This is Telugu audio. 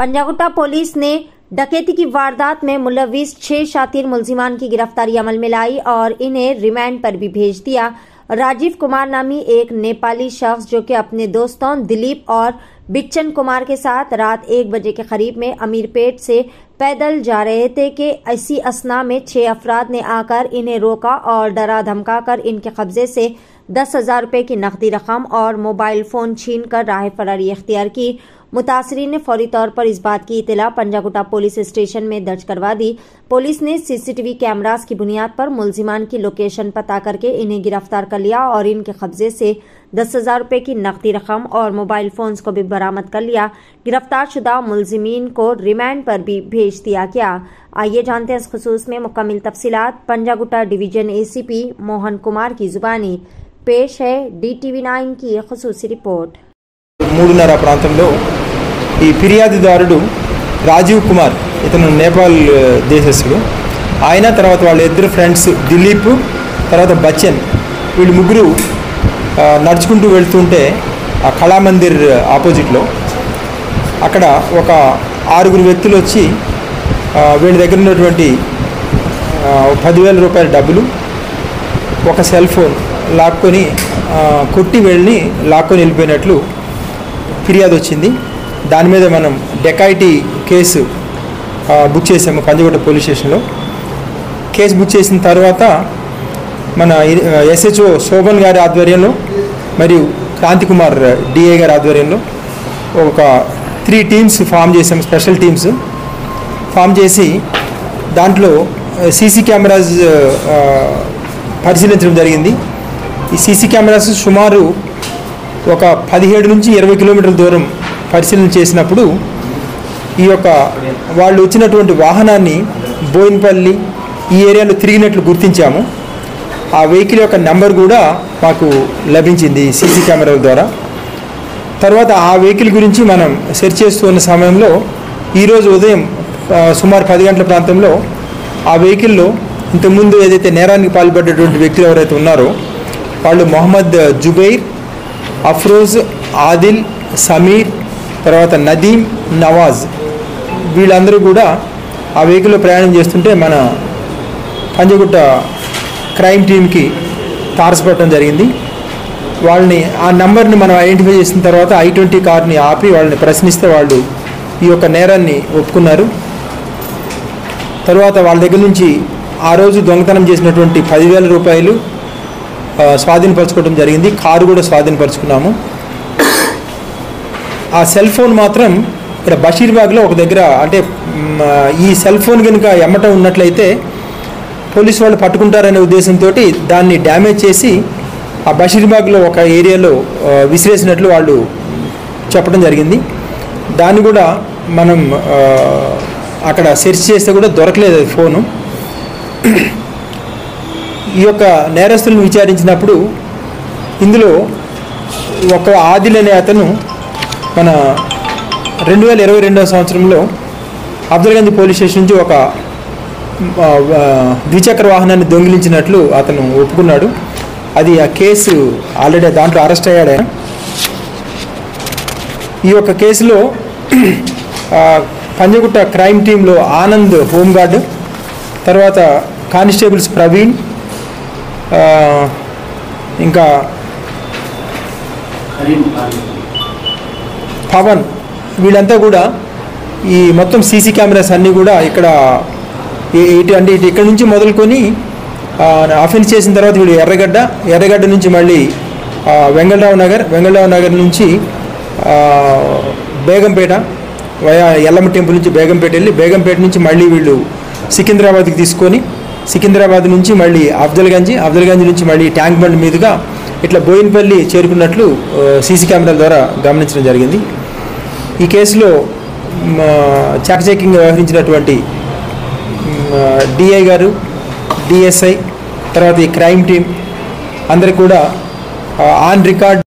पंजागुट्टा पुलिस ने डकैती की वारदात में मुलविस छह शातिर मुलजिमान की गिरफ्तारी अमल में लाई और इन्हें रिमांड पर भी भेज दिया राजीव कुमार नामी एक नेपाली शख्स जो कि अपने दोस्तों दिलीप और बिच्चन कुमार के साथ रात एक बजे के करीब में अमीरपेट से पैदल जा रहे थे कि इसी असना में छह अफराद ने आकर इन्हें रोका और डरा धमकाकर इनके कब्जे से दस हजार रुपये की नकदी रकम और मोबाइल फोन छीन कर राह फरारी इख्तियार की मुतासरीन ने फौरी तौर पर इस बात की इतला पंजागुटा पुलिस स्टेशन में दर्ज करवा दी पुलिस ने सीसीटीवी कैमरास की बुनियाद पर मुलजिमान की लोकेशन पता करके इन्हें गिरफ्तार कर लिया और इनके कब्जे से दस हजार रुपये की नकदी रकम और मोबाइल फोन्स को भी बरामद कर लिया गिरफ्तार शुदा मुलजिमीन को रिमांड पर भी भेज दिया गया आइए जानते हैं इस खसूस में मुकम्मल तफसीलात पंजागुटा डिवीजन एसीपी मोहन कुमार की जुबानी पेश है डीटीवी नाइन की खसूसी रिपोर्ट మూడున్నర ప్రాంతంలో ఈ ఫిర్యాదుదారుడు రాజీవ్ కుమార్ ఇతను నేపాల్ ఆ, దేశస్థుడు ఆయన తర్వాత వాళ్ళ ఇద్దరు ఫ్రెండ్స్ దిలీప్ తర్వాత బచ్చన్ వీళ్ళు ముగ్గురు ఆ, నడుచుకుంటూ వెళ్తుంటే ఆ కళామందిర్ ఆపోజిట్లో అక్కడ ఒక ఆరుగురు వ్యక్తులు వచ్చి ఆ, వీళ్ళ దగ్గర ఉన్నటువంటి ఆ, పదివేల రూపాయల డబ్బులు ఒక సెల్ ఫోన్ లాక్కొని ఆ, కొట్టి వెళ్ళి లాక్కొని వెళ్ళిపోయినట్లు ఫిర్యాదు వచ్చింది దాని మీద మనం డెకాయిటీ కేసు ఆ, బుక్ చేసాము పంజగుట్ట పోలీస్ స్టేషన్లో కేసు బుక్ చేసిన తర్వాత మన ఎస్హెచ్ఓ శోభన్ గారి ఆధ్వర్యంలో మరియు క్రాంతి కుమార్ డిఏ గారి ఆధ్వర్యంలో ఒక త్రీ టీమ్స్ ఫామ్ చేసాము స్పెషల్ టీమ్స్ ఫామ్ చేసి దాంట్లో సీసీ కెమెరాస్ ఆ, పరిశీలించడం జరిగింది ఈ సీసీ కెమెరాస్ సుమారు ఒక పదిహేడు నుంచి ఇరవై కిలోమీటర్ల దూరం పరిశీలన చేసినప్పుడు ఈ యొక్క వాళ్ళు వచ్చినటువంటి వాహనాన్ని బోయినపల్లి ఈ ఏరియాలో తిరిగినట్లు గుర్తించాము ఆ వెహికల్ యొక్క నెంబర్ కూడా మాకు లభించింది సీసీ కెమెరాల ద్వారా తర్వాత ఆ వెహికల్ గురించి మనం సెర్చ్ చేస్తున్న సమయంలో ఈరోజు ఉదయం ఆ, సుమారు పది గంటల ప్రాంతంలో ఆ వెహికల్లో ఇంతకుముందు ఏదైతే నేరానికి పాల్పడ్డటువంటి వ్యక్తులు ఎవరైతే ఉన్నారో వాళ్ళు మొహమ్మద్ జుబైర్ అఫ్రోజ్ ఆదిల్ సమీర్ తర్వాత నదీం నవాజ్ వీళ్ళందరూ కూడా ఆ వెహికల్లో ప్రయాణం చేస్తుంటే మన పంజగుట్ట క్రైమ్ టీమ్కి తారసపడటం జరిగింది వాళ్ళని ఆ నంబర్ని మనం ఐడెంటిఫై చేసిన తర్వాత ఐ ట్వంటీ కార్ని ఆపి వాళ్ళని ప్రశ్నిస్తే వాళ్ళు ఈ యొక్క నేరాన్ని ఒప్పుకున్నారు తర్వాత వాళ్ళ దగ్గర నుంచి ఆ రోజు దొంగతనం చేసినటువంటి పదివేల రూపాయలు ఆ, స్వాధీనపరచుకోవడం జరిగింది కారు కూడా స్వాధీనపరచుకున్నాము ఆ సెల్ ఫోన్ మాత్రం ఇక్కడ బషీర్బాగ్లో ఒక దగ్గర అంటే మ్, ఈ సెల్ ఫోన్ కనుక ఎమ్మటం ఉన్నట్లయితే పోలీసు వాళ్ళు పట్టుకుంటారనే ఉద్దేశంతో దాన్ని డ్యామేజ్ చేసి ఆ బషీర్బాగ్లో ఒక ఏరియాలో ఆ, విసిరేసినట్లు వాళ్ళు చెప్పడం జరిగింది దాన్ని కూడా మనం ఆ, అక్కడ సెర్చ్ చేస్తే కూడా దొరకలేదు అది ఫోను ఈ యొక్క నేరస్తులను విచారించినప్పుడు ఇందులో ఒక ఆదిల్ అనే అతను మన రెండు వేల ఇరవై రెండవ సంవత్సరంలో అబ్దుల్గంజ్ పోలీస్ స్టేషన్ నుంచి ఒక ఆ, ఆ, ద్విచక్ర వాహనాన్ని దొంగిలించినట్లు అతను ఒప్పుకున్నాడు అది ఆ కేసు ఆల్రెడీ దాంట్లో అరెస్ట్ అయ్యాడు ఆయన ఈ యొక్క కేసులో ఆ, పంజగుట్ట క్రైమ్ టీంలో ఆనంద్ హోంగార్డ్ తర్వాత కానిస్టేబుల్స్ ప్రవీణ్ ఆ, ఇంకా పవన్ వీళ్ళంతా కూడా ఈ మొత్తం సీసీ కెమెరాస్ అన్నీ కూడా ఇక్కడ ఈ- ఇటు అంటే ఇటు ఇక్కడ నుంచి మొదలుకొని అఫెన్స్ చేసిన తర్వాత వీడు ఎర్రగడ్డ ఎర్రగడ్డ నుంచి మళ్ళీ ఆ, వెంగళరావు నగర్ వెంగళరావు నగర్ నుంచి ఆ, బేగంపేట వయా ఎల్లమ్మ టెంపుల్ నుంచి బేగంపేట వెళ్ళి బేగంపేట నుంచి మళ్ళీ వీళ్ళు సికింద్రాబాద్కి తీసుకొని సికింద్రాబాద్ నుంచి మళ్ళీ అఫ్జల్గంజ్ అఫ్జల్గంజ్ నుంచి మళ్ళీ ట్యాంక్ బండ్ మీదుగా ఇట్లా బోయినపల్లి చేరుకున్నట్లు సీసీ కెమెరాల ద్వారా గమనించడం జరిగింది ఈ కేసులో మ, చాకచక్యంగా వ్యవహరించినటువంటి డిఐ గారు డిఎస్ఐ తర్వాత ఈ క్రైమ్ టీం అందరికి కూడా ఆన్ రికార్డ్